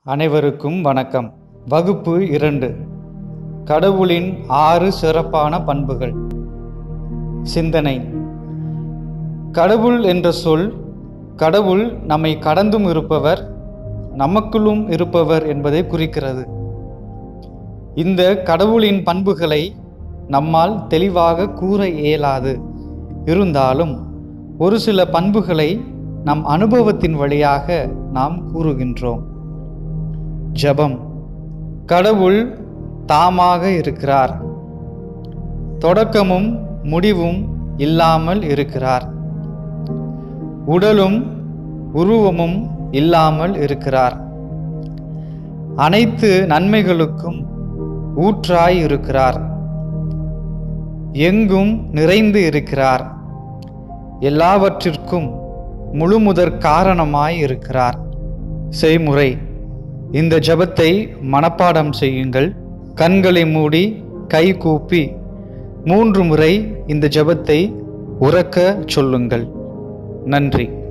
அனைவருக்கும் வணக்கம் வகுப்பு இரண்டு கடவுளின் ஆறு சிறப்பான பண்புகள் சிந்தனை கடவுள் என்ற சொல் கடவுள் நம்மை கடந்தும் இருப்பவர் நமக்குள்ளும் இருப்பவர் என்பதை குறிக்கிறது இந்த கடவுளின் பண்புகளை நம்மால் தெளிவாக கூற இயலாது இருந்தாலும் ஒரு சில பண்புகளை நம் அனுபவத்தின் வழியாக நாம் கூறுகின்றோம் ஜெபம் கடவுள் தாமாக இருக்கிறார் தொடக்கமும் முடிவும் இல்லாமல் இருக்கிறார் உடலும் உருவமும் இல்லாமல் இருக்கிறார் அனைத்து நன்மைகளுக்கும் ஊற்றாய் இருக்கிறார் எங்கும் நிறைந்து இருக்கிறார் எல்லாவற்றிற்கும் முழுமுதற் காரணமாய் இருக்கிறார் செய்முறை இந்த ஜெபத்தை மனப்பாடம் செய்யுங்கள் கண்களை மூடி கை கூப்பி மூன்று முறை இந்த ஜெபத்தை உறக்க சொல்லுங்கள் நன்றி